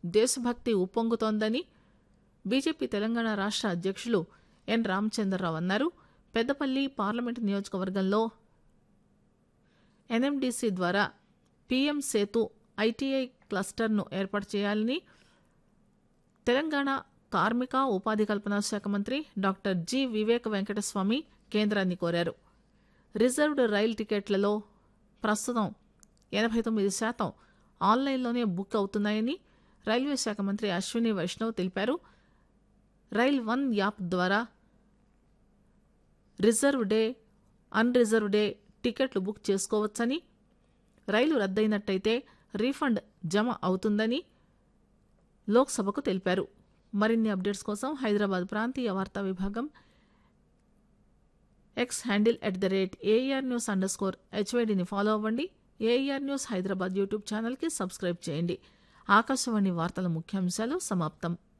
దేశభక్తి ఉప్పొంగుతోందని బీజేపీ తెలంగాణ రాష్ట అధ్యక్షులు ఎన్ రామచంద్రరావు అన్నారు పెద్దపల్లి పార్లమెంటు నియోజకవర్గంలో ఎన్ఎండిసి ద్వారా పీఎం సేతు ఐటీఐ క్లస్టర్ను ఏర్పాటు చేయాలని తెలంగాణ కార్మిక ఉపాధి కల్పన శాఖ మంత్రి డాక్టర్ జి వివేక్ వెంకటస్వామి కేంద్రాన్ని కోరారు రిజర్వ్డ్ రైల్ టికెట్లలో ప్రస్తుతం ఎనభై తొమ్మిది శాతం ఆన్లైన్లోనే బుక్ అవుతున్నాయని రైల్వే శాఖ మంత్రి అశ్విని వైష్ణవ్ తెలిపారు రైల్ వన్ యాప్ ద్వారా reserved unreserved టికెట్లు బుక్ చేసుకోవచ్చని రైలు రద్దయినట్టయితే రీఫండ్ జమ అవుతుందని లోక్సభకు తెలిపారు మరిన్ని అప్డేట్స్ కోసం హైదరాబాద్ ప్రాంతీయ వార్తా విభాగం X handle at the rate AR news underscore స్కోర్ హెచ్వైడిని ఫాలో అవ్వండి ఏఆర్ న్యూస్ హైదరాబాద్ యూట్యూబ్ ఛానల్కి సబ్స్క్రైబ్ చేయండి ఆకాశవాణి వార్తల ముఖ్యాంశాలు సమాప్తం